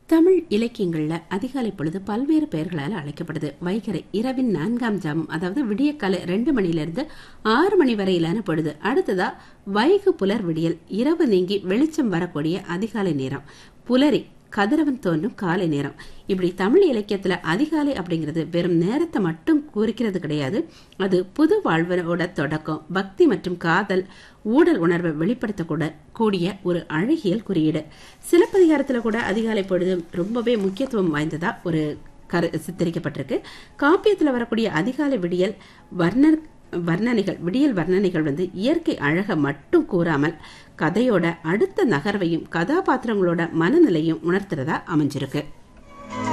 தமிழ் இலக்கியங்கள்ல அதிகாலை பொழுது பல்வேறு பெயர்களால் அழைக்கப்படுது வைகரை இரவின் நான்காம் ஜாமம் அதாவது விடியக்காலை ரெண்டு மணிலிருந்து ஆறு மணி வரையிலான பொழுது அடுத்ததா வைகு புலர் விடியல் இரவு நீங்கி வெளிச்சம் வரக்கூடிய அதிகாலை நேரம் புலரி கதிரவன் தோன்றும் காலை நேரம் இப்படி தமிழ் இலக்கியத்துல அதிகாலை அப்படிங்கிறது வெறும் நேரத்தை மட்டும் குறிக்கிறது கிடையாது அது புது வாழ்வோட தொடக்கம் பக்தி மற்றும் காதல் ஊடல் உணர்வை வெளிப்படுத்தக்கூட கூடிய ஒரு அழகியல் குறியீடு சிலப்பதிகாரத்துல கூட அதிகாலை பொழுது ரொம்பவே முக்கியத்துவம் வாய்ந்ததா ஒரு கரு சித்தரிக்கப்பட்டிருக்கு காப்பியத்துல வரக்கூடிய அதிகாலை விடியல் வர்ண வர்ணனைகள் விடியல் வர்ணனைகள் வந்து இயற்கை அழக மட்டும் கூறாமல் கதையோட அடுத்த நகர்வையும் கதாபாத்திரங்களோட மனநிலையும் உணர்த்துறதா அமைஞ்சிருக்கு